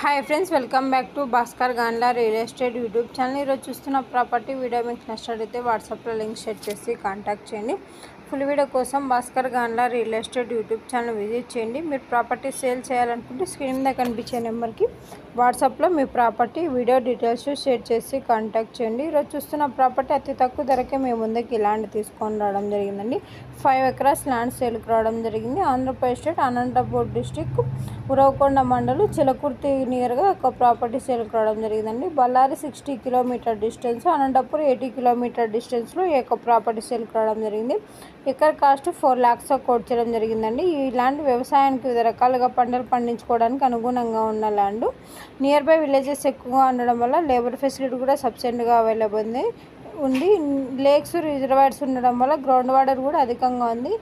hi friends welcome back to Bhaskar Ganla real estate YouTube channel ఈరోజు చూస్తున్న property video మీకు నచ్చినట్లయితే వాట్సాప్లో లింక్ షేర్ చేసి కాంటాక్ట్ చేయండి ఫుల్ వీడియో కోసం Bhaskar Ganla real estate YouTube channel visit చేయండి మీరు ప్రాపర్టీ సేల్ చేయాలనుకుంటే స్క్రీన్ మీద కనిపించే నెంబర్కి వాట్సాప్లో మీ ప్రాపర్టీ వీడియో డీటెయిల్స్ షేర్ చేసి కాంటాక్ట్ చేయండి ఈరోజు చూస్తున్న ప్రాపర్టీ అతి తక్కువ ధరకే మేము ముందుకి ల్యాండ్ తీసుకొని రావడం జరిగిందండి ఫైవ్ ఎకరాస్ ల్యాండ్ సేల్కి రావడం జరిగింది ఆంధ్రప్రదేశ్ స్టేట్ అనంతపూర్ డిస్టిక్ ఉరవకొండ మండలం చిలకుర్తి నియర్గా ఒక ప్రాపర్టీ సేల్కి రావడం జరిగిందండి Bellary sixty kilometre distance Anantapur eighty kilometre డిస్టెన్స్లో ఈ యొక్క ప్రాపర్టీ సేల్కి రావడం జరిగింది acre cost four lakhs quote చేయడం జరిగిందండి ఈ ల్యాండ్ వ్యవసాయానికి వివిధ రకాలుగా పంటలు పండించుకోవడానికి అనుగుణంగా ఉన్న ల్యాండ్ నియర్ బై విలేజెస్ ఎక్కువగా ఉండడం వల్ల లేబర్ ఫెసిలిటీ కూడా సబ్సిడెంట్గా అవైలబుల్ ఉంది ఉంది లేక్స్ రిజర్వాయర్స్ ఉండడం వల్ల గ్రౌండ్ వాటర్ కూడా అధికంగా ఉంది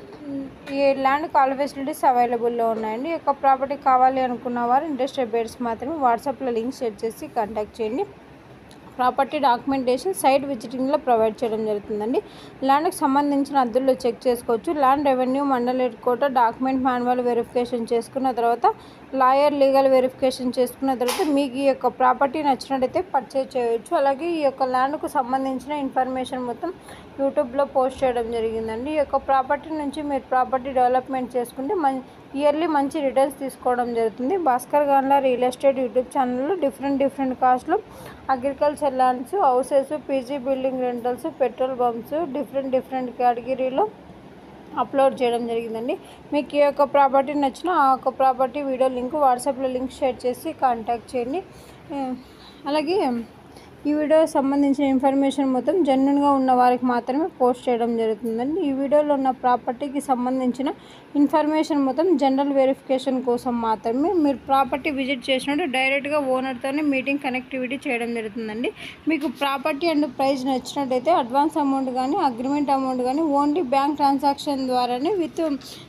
ఈ ల్యాండ్ కాల్ ఫెసిలిటీస్ అవైలబుల్లో ఉన్నాయండి ఈ యొక్క ప్రాపర్టీ కావాలి అనుకున్న వారు ఇంట్రెస్టెడ్ బేర్స్ మాత్రమే వాట్సాప్లో లింక్ షేర్ చేసి కాంటాక్ట్ చేయండి ప్రాపర్టీ డాక్యుమెంటేషన్ సైట్ విజిటింగ్లో ప్రొవైడ్ చేయడం జరుగుతుందండి ల్యాండ్కి సంబంధించిన అద్దెల్లో చెక్ చేసుకోవచ్చు ల్యాండ్ రెవెన్యూ మండల్ హెడ్ కోట డాక్యుమెంట్ మాన్యువల్ వెరిఫికేషన్ చేసుకున్న తర్వాత లాయర్ లీగల్ వెరిఫికేషన్ చేసుకున్న తర్వాత మీకు ఈ యొక్క ప్రాపర్టీ నచ్చినట్టయితే పర్చేజ్ చేయవచ్చు అలాగే ఈ యొక్క ల్యాండ్కు సంబంధించిన ఇన్ఫర్మేషన్ మొత్తం యూట్యూబ్లో పోస్ట్ చేయడం జరిగిందండి ఈ యొక్క ప్రాపర్టీ నుంచి మీరు ప్రాపర్టీ డెవలప్మెంట్ చేసుకుంటే మం ఇయర్లీ మంచి రిటర్న్స్ తీసుకోవడం జరుగుతుంది Bhaskar Ganla real estate YouTube ఛానల్లో డిఫరెంట్ డిఫరెంట్ కాస్ట్లో agriculture lands houses PG building rentals petrol bunks different different కేటగిరీలో అప్లోడ్ చేయడం జరిగిందండి మీకు ఈ యొక్క ప్రాపర్టీ నచ్చినా ఆ యొక్క ప్రాపర్టీ వీడియో లింక్ వాట్సాప్లో లింక్ షేర్ చేసి కాంటాక్ట్ చేయండి ఆ, అలాగే ఈ వీడియో సంబంధించిన ఇన్ఫర్మేషన్ మొత్తం జెన్యున్గా ఉన్న వారికి మాత్రమే పోస్ట్ చేయడం జరుగుతుందండి ఈ వీడియోలో ఉన్న ప్రాపర్టీకి సంబంధించిన ఇన్ఫర్మేషన్ మొత్తం జనరల్ వెరిఫికేషన్ కోసం మాత్రమే మీరు ప్రాపర్టీ విజిట్ చేసినట్టు డైరెక్ట్గా ఓనర్తోనే మీటింగ్ కనెక్టివిటీ చేయడం జరుగుతుందండి మీకు ప్రాపర్టీ అండ్ ప్రైస్ నచ్చినట్టయితే అడ్వాన్స్ అమౌంట్ కానీ అగ్రిమెంట్ అమౌంట్ కానీ ఓన్లీ బ్యాంక్ ట్రాన్సాక్షన్ ద్వారానే విత్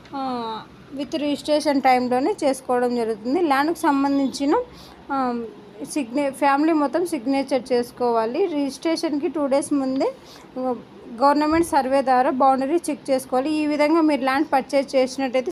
విత్ రిజిస్ట్రేషన్ టైంలోనే చేసుకోవడం జరుగుతుంది ల్యాండ్కి సంబంధించిన ఆ, సిగ్నే ఫ్యామిలీ మొత్తం సిగ్నేచర్ చేసుకోవాలి రిజిస్ట్రేషన్కి టూ డేస్ ముందే గవర్నమెంట్ సర్వే ద్వారా బౌండరీ చెక్ చేసుకోవాలి ఈ విధంగా మీరు ల్యాండ్ పర్చేజ్ చేసినట్టయితే